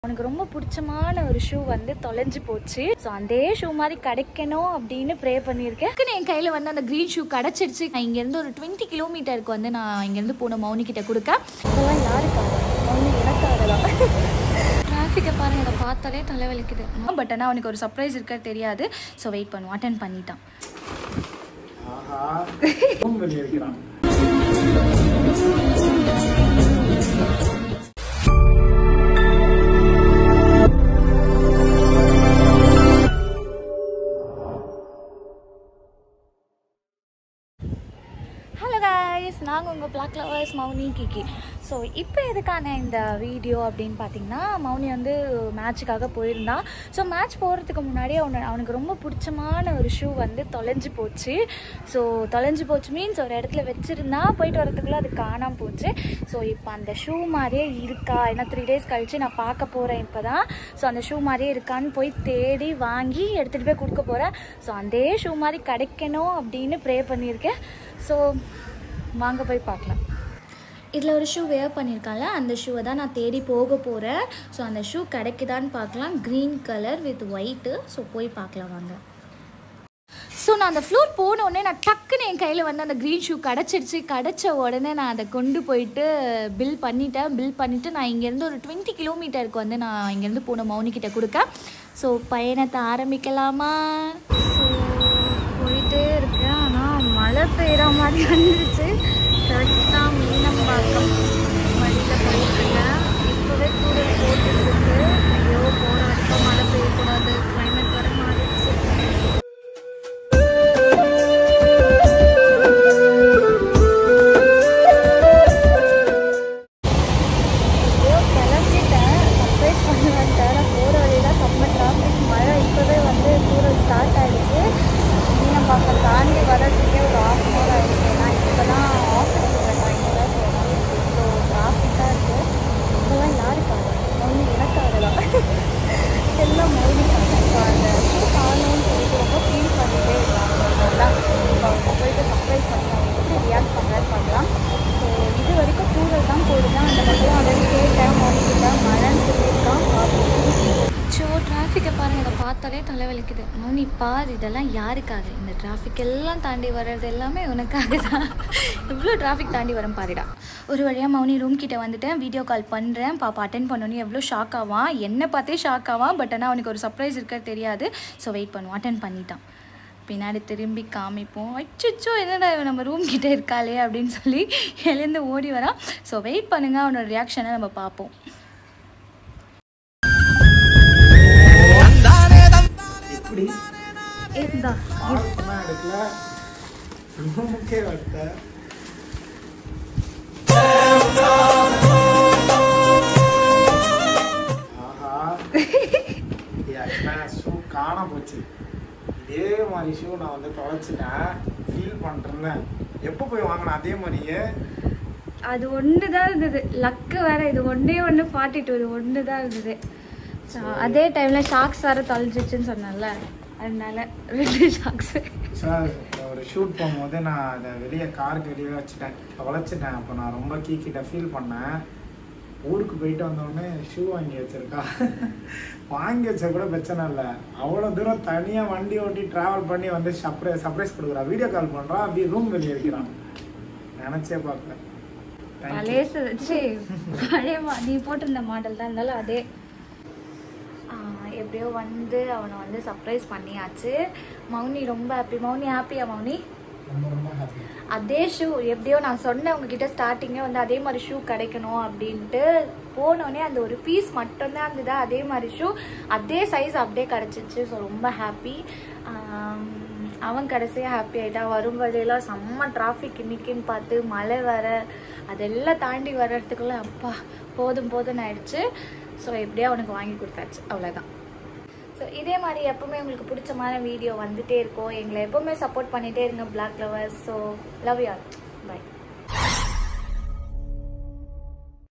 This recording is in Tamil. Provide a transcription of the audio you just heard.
அவனுக்கு ரொம்ப பிடிச்சமான ஒரு ஷூ வந்து தொலைஞ்சு போச்சு ஸோ அதே ஷூ மாதிரி கிடைக்கணும் அப்படின்னு ப்ரே பண்ணியிருக்கேன் டக்குன்னு என் கையில் வந்து அந்த க்ரீன் ஷூ கிடச்சிருச்சு நான் இங்கேருந்து ஒரு டுவெண்ட்டி கிலோமீட்டருக்கு வந்து நான் இங்கேருந்து போன மௌனி கிட்ட கொடுக்க அதெல்லாம் யாருக்காக மௌனி எனக்காக தான் டிராஃபிக்கை பாருங்க அதை பார்த்தாலே தலைவலிக்குது பட் ஆனால் அவனுக்கு ஒரு சர்ப்ரைஸ் இருக்க தெரியாது ஸோ வெயிட் பண்ணுவோம் அட்டன் பண்ணிட்டான் ஆஹா ரொம்ப வெளியே இருக்கிறான் ஹலோ guys நாங்கள் உங்கள் blog lovers Mouni Kiki so இப்போ எதுக்கான இந்த வீடியோ அப்படின்னு பார்த்தீங்கன்னா மௌனி வந்து மேட்சுக்காக போயிருந்தான் ஸோ மேட்ச் போகிறதுக்கு முன்னாடி அவனு அவனுக்கு ரொம்ப பிடிச்சமான ஒரு ஷூ வந்து தொலைஞ்சு போச்சு ஸோ தொலைஞ்சு போச்சு மீன்ஸ் ஒரு இடத்துல வச்சுருந்தா போயிட்டு வரதுக்குள்ளே அது காணாமல் போச்சு ஸோ இப்போ அந்த ஷூ மாதிரியே இருக்கா ஏன்னா த்ரீ டேஸ் கழித்து நான் பார்க்க போகிறேன் இப்போ தான் ஸோ அந்த ஷூ மாதிரியே இருக்கான்னு போய் தேடி வாங்கி எடுத்துகிட்டு போய் கொடுக்க போகிறேன் ஸோ அதே ஷூ மாதிரி கிடைக்கணும் அப்படின்னு ப்ரே பண்ணியிருக்கேன் ஸோ வாங்க போய் பார்க்கலாம் இதில் ஒரு ஷூ வேர் பண்ணியிருக்கான்ல அந்த ஷூவை தான் நான் தேடி போக போகிறேன் ஸோ அந்த ஷூ கிடைக்குதான்னு பார்க்கலாம் green colour with white so போய் பார்க்கலாம் வாங்க ஸோ நான் அந்த ஃப்ளோர் போன உடனே நான் டக்குன்னு என் கையில் வந்து அந்த க்ரீன் ஷூ கிடச்சிருச்சு கிடச்ச உடனே நான் அதை கொண்டு போயிட்டு பில் பண்ணிட்டேன் பில் பண்ணிவிட்டு நான் இங்கேருந்து ஒரு டுவெண்ட்டி கிலோமீட்டருக்கு வந்து நான் இங்கேருந்து போன மௌனிக்கிட்ட கொடுக்க ஸோ பயணத்தை ஆரம்பிக்கலாமா ஸோ போயிட்டே இருக்கேன் ஆனால் மழை பெய்கிற மாதிரி வந்துருச்சு கரெக்டாக மீனம்பாக்கம் வழியில் போயிட்டுருக்கேன் இப்போவே தூரல் போட்டுருக்கு ஐயோ போகிற வரைக்கும் மழை பெய்யக்கூடாது கிளைமேட் வர மாறிடுச்சு ஐயோ கிளம்பிட்டேன் சர்ப்ரைஸ் பண்ணுவேன்ட்டேன் நான் போகிற வழியில் செம்ம டிராஃபிக் மழை இப்போவே வந்து தூரம் ஸ்டார்ட் ஆகிடுச்சு நீங்கள் பார்க்க தாண்டி வர்றதுக்கே ஒரு ஆஃப் அன் ஹவர் ஆகிடுச்சு நான் இப்போ தான் ஆஃபீஸ் போகிறேன் இங்கே தான் போகிறேன் ஸோ டிராஃபிக்காக இருக்குது இப்போலாம் யாருக்காக மௌனி எனக்காக தான் எல்லாம் மௌனிக்காக ஸோ அந்த ஷூ காணோன்னு சொல்லிட்டு ரொம்ப ஃபீல் பண்ணிகிட்டே இருக்காங்க அதெல்லாம் இப்போ அவங்க போயிட்டு சர்ப்ரைஸ் பண்ணி அவங்க எப்படி ரியாக்ட் பண்ணுறாரு பார்க்கலாம் ஸோ இது வரைக்கும் தூரல் தான் போடுங்க அந்த பக்கம் ஆல்ரெடி கேட்டேன் மௌனிக்கிட்ட மழைன்னு சொல்லியிருக்கான் பார்ப்போம் ஸோ டிராஃபிக்கை பாருங்கள் இதை பார்த்தாலே தலைவலிக்குது மௌனி பார் இதெல்லாம் யாருக்காக இந்த டிராஃபிக் எல்லாம் தாண்டி வர்றது எல்லாமே உனக்காக தான் எவ்வளோ டிராஃபிக் தாண்டி வரும் பாருடா ஒரு வழியாக மௌனி ரூம் கிட்ட வந்துட்டேன் வீடியோ கால் பண்ணுறேன் பாப்பா அட்டன் பண்ணோன்னே எவ்வளோ ஷாக் ஆவான் என்னை பார்த்தே ஷாக் ஆவான் பட் ஆனால் அவனுக்கு ஒரு சர்ப்ரைஸ் இருக்க தெரியாது ஸோ வெயிட் பண்ணுவோம் அட்டன் பண்ணிட்டான் பின்னாடி திரும்பி காமிப்போம் அச்சோ என்னடா இவன் நம்ம ரூம் கிட்ட இருக்காளே அப்படின்னு சொல்லி எழுந்து ஓடி வரான் ஸோ வெயிட் பண்ணுங்க அவனோட ரியாக்ஷனை நம்ம பார்ப்போம் எப்படி இருந்தா காசுலாம் எடுக்கல ரூமுக்கே வரல ஆஹா ஷூ காண போச்சு இதே மாதிரி ஷூ நான் வந்து தொலைச்சிட்டேன் ஃபீல் பண்ணிருந்தேன் எப்போ போய் வாங்கினேன் அதே மாதிரியே அது ஒன்று தான் இருந்தது லக்கு வேற இது ஒன்றே ஒன்று ஃபார்ட்டி டூ இது ஒன்று தான் இருந்தது So, அதே டைமில் ஷாக்ஸ் வேறு தொலைஞ்சிச்சுன்னு சொன்னேன்ல அதனால ரெண்டு ஷாக்ஸ் சார் ஒரு ஷூட் போகும்போது நான் அதை வெளியே காருக்கு வெளியே வச்சுட்டேன் தொலைச்சிட்டேன் அப்போ நான் ரொம்ப கீக்கிட்ட ஃபீல் பண்ணேன் ஊருக்கு போயிட்டு வந்தோடனே ஷூ வாங்கி வச்சிருக்கா வாங்கி வச்சா கூட பிரச்சனை இல்லை அவ்வளோ தூரம் தனியாக வண்டி ஓட்டி ட்ராவல் பண்ணி வந்து சர்ப்ரைஸ் சர்ப்ரைஸ் கொடுக்குறா வீடியோ கால் பண்ணுறா அப்படியே ரூம் வெளியே இருக்கிறான் நினச்சே பார்க்கல Thank you. பழைய வச்சு பழைய மா- நீ போட்டிருந்த மாடல் தான் இருந்தாலும் அதே எப்படியோ வந்து அவனை வந்து சர்ப்ரைஸ் பண்ணியாச்சு மௌனி ரொம்ப ஹாப்பி மௌனி ஹாப்பியா மௌனி ரொம்ப ரொம்ப happy. அதே ஷூ எப்படியோ நான் சொன்னேன் உங்ககிட்ட ஸ்டார்டிங்கே வந்து அதே மாதிரி ஷூ கிடைக்கணும் அப்படின்ட்டு போனோடனே அந்த ஒரு பீஸ் மட்டும்தான் இருந்தது அதே மாதிரி ஷூ அதே சைஸ் அப்படியே கிடச்சிச்சு ஸோ ரொம்ப ஹாப்பி அவன் கடைசியாக ஹாப்பி ஆகிட்டான் வரும் வழியெல்லாம் செம்ம டிராஃபிக் இன்னைக்குன்னு பார்த்து மழை வர அதெல்லாம் தாண்டி வர்றதுக்குள்ள அப்பா போதும் போதும்னு ஆயிடுச்சு ஸோ எப்படியோ அவனுக்கு வாங்கி கொடுத்தாச்சு அவ்வளோதான் ஸோ இதே மாதிரி எப்பவுமே உங்களுக்கு பிடிச்சமான வீடியோ வந்துட்டே இருக்கும் எங்களை எப்பவுமே சப்போர்ட் பண்ணிட்டே இருங்க blog lovers so love you all